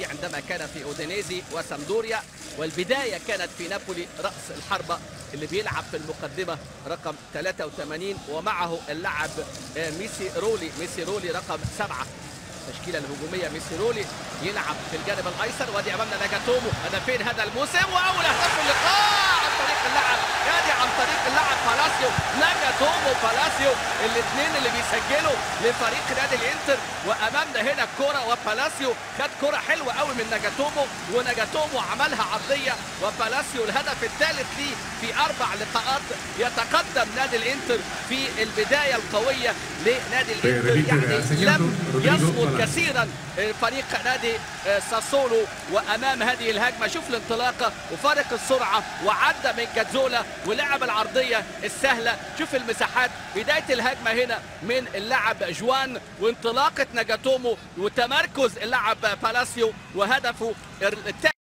عندما كان في اودينيزي وسامدوريا والبدايه كانت في نابولي راس الحربه اللي بيلعب في المقدمه رقم 83 ومعه اللاعب ميسي رولي ميسي رولي رقم سبعه التشكيله الهجوميه ميسي رولي يلعب في الجانب الايسر وادي امامنا ناجاتومو هدفين هذا الموسم واول اهداف في اللقاء عن طريق اللاعب نادي عن طريق اللاعب بالاسيو ناجاتومو بالاسيو الاثنين اللي بيسجلوا لفريق نادي الانتر وامامنا هنا الكره وبالاسيو خد كره حلوه قوي من ناجاتومو وناجاتومو عملها عرضيه وبالاسيو الهدف الثالث ليه في اربع لقاءات يتقدم نادي الانتر في البدايه القويه لنادي الانتر يعني لم يصمد كثيرا فريق نادي ساسولو وامام هذه الهجمه شوف الانطلاقه وفارق السرعه وعدى من جاتزولا ولعب العرضيه السهله شوف المساحات بدايه الهجمه هنا من اللاعب جوان وانطلاقه ناجاتومو وتمركز اللاعب بالاسيو وهدفه الثاني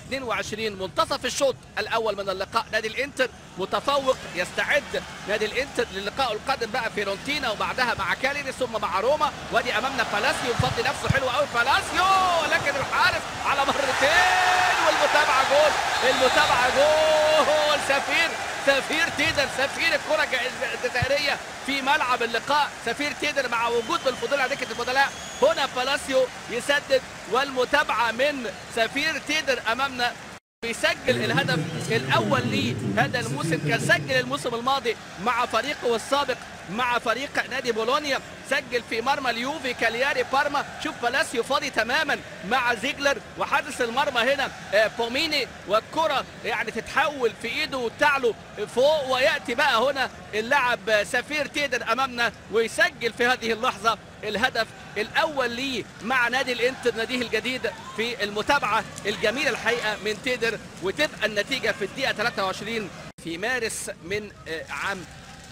22 منتصف الشوط الاول من اللقاء نادي الانتر متفوق يستعد نادي الانتر للقاء القادم بقى فيرونتينا وبعدها مع كاليري ثم مع روما وادي امامنا بالاسيو مفضي نفسه حلو قوي بالاسيو لكن الحارس على مرتين والمتابعه جول المتابعه جول سفير سفير تيدر سفير الكره الجزائريه في ملعب اللقاء سفير تيدر مع وجود بالفضول على دكه البدلاء هنا بالاسيو يسدد والمتابعه من سفير تيدر امامنا بيسجل الهدف الاول ليه هذا الموسم كان سجل الموسم الماضي مع فريقه السابق مع فريق نادي بولونيا سجل في مرمى اليوفي كالياري بارما شوف بالاسيو فاضي تماما مع زيجلر وحارس المرمى هنا بوميني والكره يعني تتحول في ايده وتعلو فوق وياتي بقى هنا اللاعب سفير تيدر امامنا ويسجل في هذه اللحظه الهدف الاول ليه مع نادي الانتر ناديه الجديد في المتابعه الجميله الحقيقه من تيدر وتبقى النتيجه في الدقيقه 23 في مارس من عام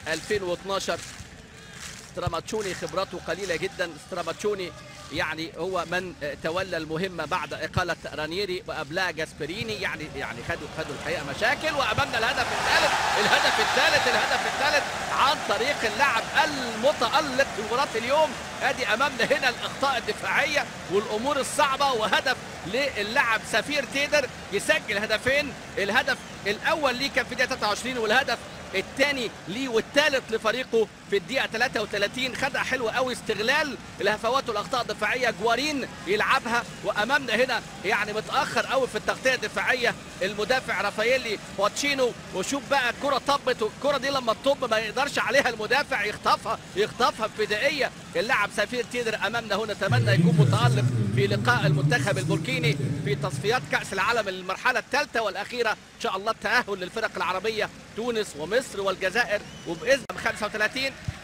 2012 ستراماتشوني خبراته قليله جدا ستراماتشوني يعني هو من تولى المهمه بعد اقاله رانييري وقبلها جاسبريني يعني يعني خدوا خدوا الحقيقه مشاكل وامامنا الهدف الثالث الهدف الثالث الهدف الثالث عن طريق اللاعب المتالق في مباراه اليوم ادي امامنا هنا الاخطاء الدفاعيه والامور الصعبه وهدف للاعب سفير تيدر يسجل هدفين الهدف الاول ليه كان في دقيقه 23 والهدف الثاني ليه والثالث لفريقه في الدقيقه 33 خدعه حلوه قوي استغلال الهفوات والاخطاء الدفاعيه جوارين يلعبها وامامنا هنا يعني متاخر قوي في التغطيه الدفاعيه المدافع رافاييلي بوتشينو وشوف بقى الكره طبت والكره دي لما تطب ما يقدرش عليها المدافع يخطفها يخطفها بفدائيه اللاعب سفير تيدر امامنا هنا نتمنى يكون متالق في لقاء المنتخب البوركيني في تصفيات كاس العالم المرحله الثالثه والاخيره ان شاء الله التاهل للفرق العربيه تونس ومصر والجزائر وباذن 35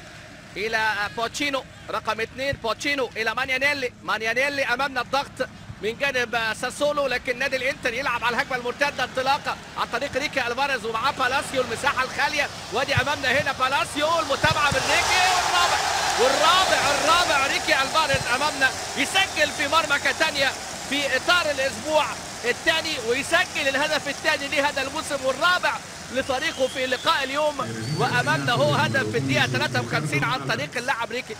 الى بوتشينو رقم اثنين بوتشينو الى مانيانيلي مانيانيلي امامنا الضغط من جانب ساسولو لكن نادي الانتر يلعب على الهجمه المرتده انطلاقه عن طريق ريكي الفاريز ومعاه بالاسيو المساحه الخاليه وادي امامنا هنا بالاسيو المتابعه من ريكي والرابع والرابع الرابع ريكي الفاريز امامنا يسجل في مرمى كاتانيا في اطار الاسبوع الثاني ويسجل الهدف الثاني ليه هذا الموسم والرابع لفريقه في لقاء اليوم وامامنا هو هدف في الدقيقه 53 عن طريق اللاعب ريكي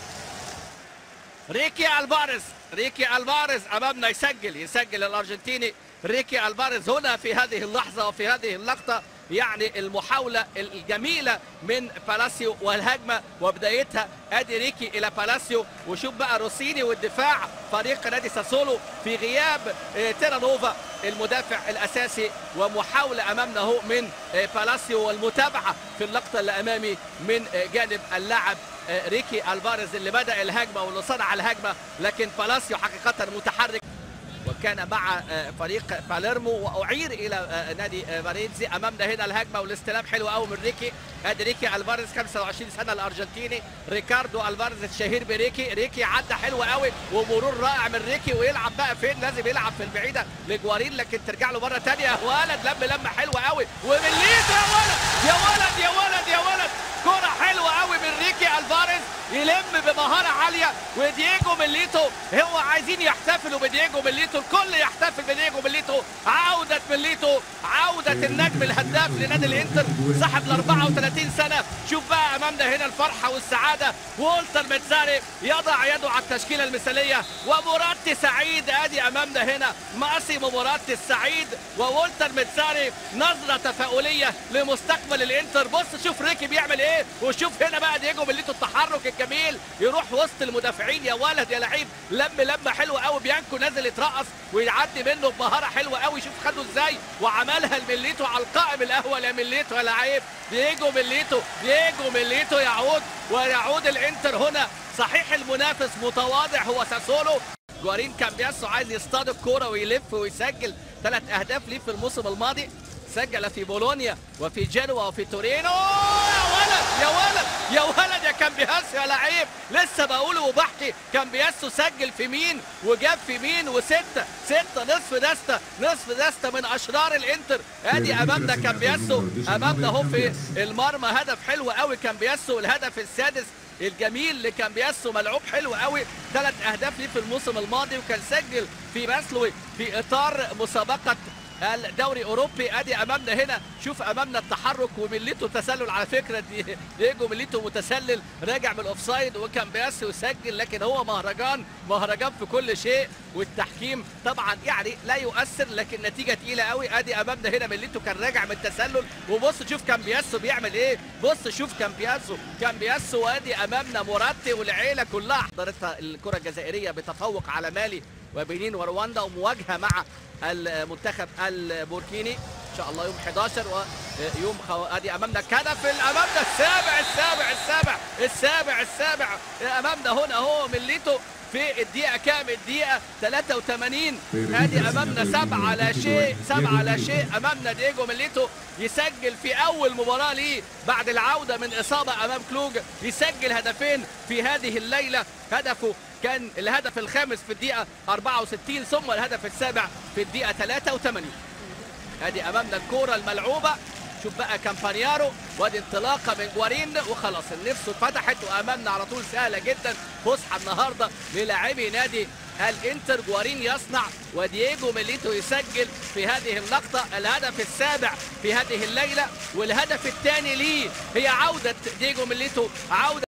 ريكي الفاريز ريكي الفاريز امامنا يسجل يسجل الارجنتيني ريكي الفاريز هنا في هذه اللحظه وفي هذه اللقطه يعني المحاولة الجميلة من بالاسيو والهجمة وبدايتها ادي ريكي الى بالاسيو وشوف بقى روسيني والدفاع فريق نادي ساسولو في غياب تيرانوفا المدافع الاساسي ومحاولة امامنا اهو من بالاسيو والمتابعة في اللقطة اللي امامي من جانب اللاعب ريكي الفاريز اللي بدأ الهجمة واللي صنع الهجمة لكن بالاسيو حقيقة متحرك وكان مع فريق باليرمو واعير الى نادي فاريتزي امامنا هنا الهجمه والاستلام حلو قوي من ريكي ادي ريكي الفاريز 25 سنه الارجنتيني ريكاردو الفاريز الشهير بريكي ريكي عدى حلو قوي ومرور رائع من ريكي ويلعب بقى فين لازم يلعب في البعيده لجوارين لكن ترجع له مره ثانيه يا ولد لم لمه حلوه قوي ومن ليد يا ولد يا ولد يا ولد يا ولد كره حلوه قوي من ريكي الفاريز يلم بمهاره عاليه ودييجو ميليتو هو عايزين يحتفلوا بدييجو ميليتو الكل يحتفل بدييجو ميليتو عوده ميليتو عوده النجم الهداف لنادي الانتر صاحب ال 34 سنه شوف بقى امامنا هنا الفرحه والسعاده وولتر متزاري يضع يده على التشكيله المثاليه ومراتي سعيد ادي امامنا هنا ماسيمو مراتي السعيد وولتر متزاري نظره تفاؤليه لمستقبل الانتر بص شوف ريكي بيعمل ايه وشوف هنا بقى دييجو ميليتو التحرك الجميل يروح وسط المدافعين يا ولد يا لعيب لم لمه حلوه قوي بيانكو نازل يترقص ويعدي منه بمهاره حلوه قوي شوف خده ازاي وعملها الميليتو على القائم الاول يا ميليتو يا لعيب دييجو ميليتو دييجو ميليتو يعود ويعود الانتر هنا صحيح المنافس متواضع هو ساسولو جوارين كامبياسو عايز يصطاد الكوره ويلف ويسجل ثلاث اهداف ليه في الموسم الماضي سجل في بولونيا وفي جنوا وفي تورينو يا ولد يا ولد يا ولد يا كامبياسو يا لعيب لسه بقول وبحكي كامبياسو سجل في مين وجاب في مين وستة ستة نصف دستة نصف دستة من أشرار الإنتر ادي أمامنا كامبياسو أمامنا اهو في المرمى هدف حلو قوي كامبياسو الهدف السادس الجميل لكامبياسو ملعوب حلو قوي ثلاث اهداف ليه في الموسم الماضي وكان سجل في باسلوي في اطار مسابقه الدوري اوروبي ادي امامنا هنا شوف امامنا التحرك وميليتو تسلل على فكره دي دييجو ميليتو متسلل راجع من الاوفسايد وكان بياسو يسجل لكن هو مهرجان مهرجان في كل شيء والتحكيم طبعا يعني لا يؤثر لكن نتيجه تقيله قوي ادي امامنا هنا ميليتو كان راجع من التسلل وبص شوف كان بياسو بيعمل ايه بص شوف كان بياسو كان بياسو وادي امامنا مراتي والعيله كلها حضرتها الكره الجزائريه بتفوق على مالي وبنين ورواندا ومواجهه مع المنتخب البوركيني ان شاء الله يوم 11 ويوم خو... ادي امامنا كنف امامنا السابع السابع السابع السابع السابع امامنا هنا اهو مليتو في الدقيقة كام؟ الدقيقة 83 ادي امامنا سبعة لا شيء سبعة لا شيء امامنا دييجو ميليتو يسجل في اول مباراة ليه بعد العودة من اصابة امام كلوج يسجل هدفين في هذه الليلة هدفه كان الهدف الخامس في الدقيقة 64 ثم الهدف السابع في الدقيقة 83 ادي امامنا الكورة الملعوبة شوف بقى كامبانيارو وادي انطلاقه من جوارين وخلاص النفس اتفتحت وامامنا على طول سهله جدا فسحه النهارده للاعبي نادي الانتر جوارين يصنع ودييجو ميليتو يسجل في هذه اللقطه الهدف السابع في هذه الليله والهدف الثاني ليه هي عوده دييجو ميليتو عوده